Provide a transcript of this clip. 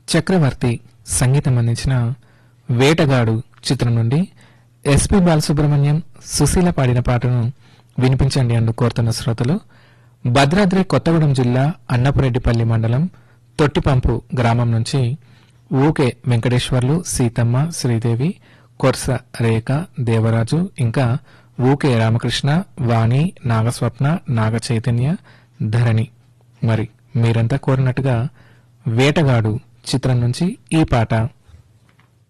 చక్రవర్తి సంగీతం అందించిన వేటగాడు చిత్రం నుండి ఎస్పి బాలసుబ్రహ్మణ్యం సుశీల పాడిన పాటను వినిపించండి అంటూ కోరుతున్న శ్రోతలు భద్రాద్రి కొత్తగూడెం జిల్లా అన్నపురెడ్డిపల్లి మండలం తొట్టిపంపు గ్రామం నుంచి ఊకే వెంకటేశ్వర్లు సీతమ్మ శ్రీదేవి కొర్స రేఖ దేవరాజు ఇంకా ఊకే రామకృష్ణ వాణి నాగస్వప్న నాగ చైతన్య ధరణి మరి మీరంతా కోరినట్టుగా వేటగాడు చిత్రం నుంచి ఈ పాట